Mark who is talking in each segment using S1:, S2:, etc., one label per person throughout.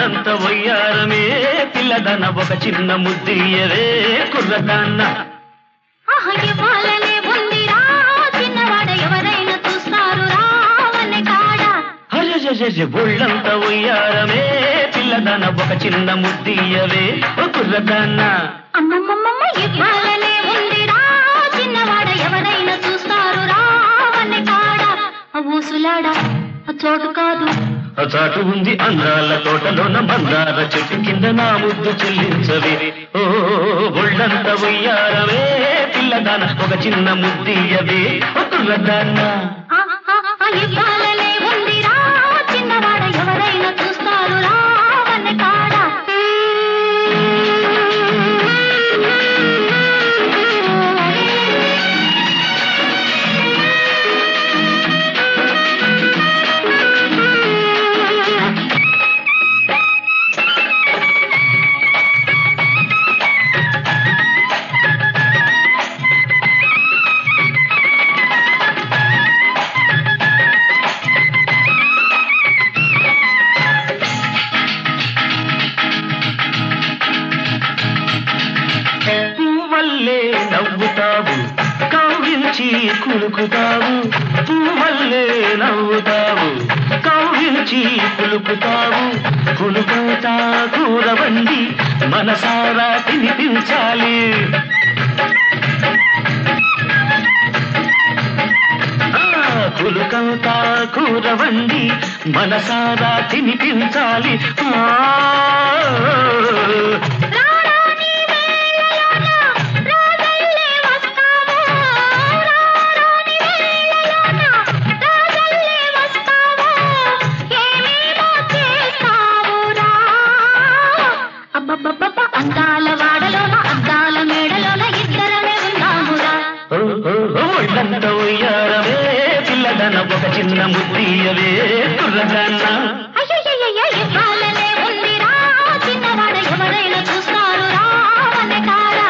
S1: ఒళ్ళంత వయ్యారమే పిల్లదన ఒక చిన్న ముద్దియవే కుర్రదాన్న
S2: ఆహా ఇవ్వాలనే ఉందిరా చిన్నవాడ ఎవరైనా చూస్తారు రావనే కాడా
S1: అజజజజ ఒళ్ళంత వయ్యారమే పిల్లదన ఒక చిన్న ముద్దియవే ఓ కుర్రదాన్న
S2: అమ్మమ్మమ్మ ఇవ్వాలనే ఉందిరా చిన్నవాడ ఎవరైనా చూస్తారు రావనే కాడా ఆ ఊసులాడా ఆ చోటు కాదు
S1: ఆ చాటు ఉంది అందాల తోటలోన మందార చెట్టు కింద నా ముద్దు చెల్లించవే ఓ ఒళ్ళంత వయ్యారమే పిల్లదాన ఒక చిన్న ముద్దియవే ఓ కుర్రదాన్న
S2: ఆ, ఆ, ఆ, ఇవ్వాలనే ఉందిరా చిన్నవాడ ఎవరైనా చూస్తారు రావనే కాడా
S1: పువ్వల్లే నవ్వుతావు కవ్వించి కులుకుతావు పువ్వల్లే నవ్వుతావు కవ్వించి కులుకుతావు కులుకుతా కూరవండి మనసారా తినిపించాలి ఆ, కులుకంతా కూరవండి మనసారా తినిపించాలి ఆ
S2: రారాని వేళలోన రాజల్లే వస్తావో రారాని వేళలోన రాజల్లే వస్తావో ఏమేమో చేస్తావురా అబ్బబ్బబ్బబ్బ అందాల వాడలోన అద్దాల మేడలోన ఇద్దరమే ఉన్నామురా
S1: ఓ, ఓ, ఓ, ఒళ్ళంత ఉయ్యారవే పిల్లదన ఒక చిన్న ముద్దీయవే కుర్రదన్న
S2: అయ్యయ్యయ్య ఇవ్వాలనే ఉందిరా చిన్నవాడ ఎవరైనా చూస్తారు రావనే కాడా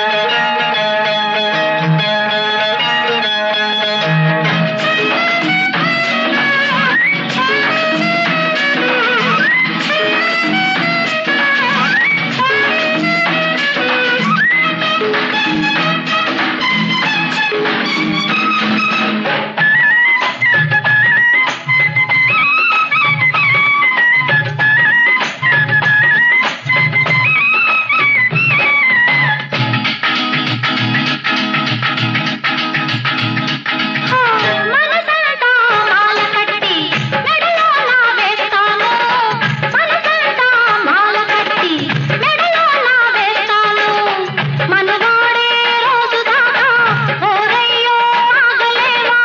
S2: మనసంతా మాల కట్టి మెడలో నా వేస్తాను మనసంతా మాల కట్టి మెడలో నా వేస్తాను మనవాడే రోజు దాకా ఓరయ్యో ఆగలేవా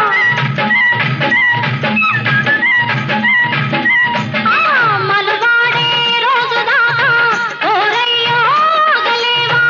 S2: ఆ మనవాడే రోజు దాకా ఓరయ్యో ఆగలేవా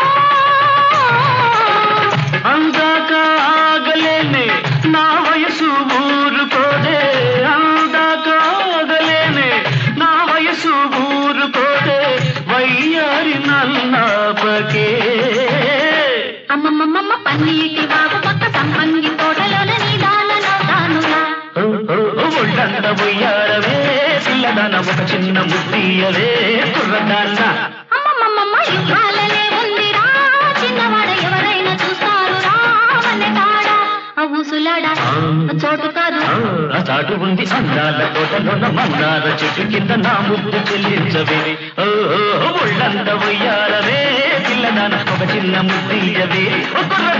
S1: అందాక ఆగలేనే నా వయసు ఊరుకోదే అందాక ఆగలేనే నా వయసు ఊరుకోదే వయ్యారి నన్నాపకే
S2: అమ్మమ్మమ్మ పన్నీటి వాగు పక్క సంపంగి తోటలోన నీదాలలో తానులా
S1: ఓ, ఓ, ఓ, ఒళ్ళంత ఉయ్యారవే పిల్లదన ఒక చిన్న ముద్దీయవే కుర్రదాన్న
S2: అమ్మమ్మమ్మ ఇవ్వాలనే ఉందిరా చిన్నవాడ ఎవరైనా చూస్తారు రావనే కాడా ఆ ఊసులాడా ఆ చోటు కాదు
S1: ఆ, ఆ చాటు ఉంది అందాల తోటలోన మందార చెట్టు కింద నా ముద్దు చెల్లించవే ఓ, ఓ, ఒళ్ళంత ఉయ్యారవే పిల్లదాన ఒక చిన్న ముద్దీయవే ఓ కుర్రదాన్న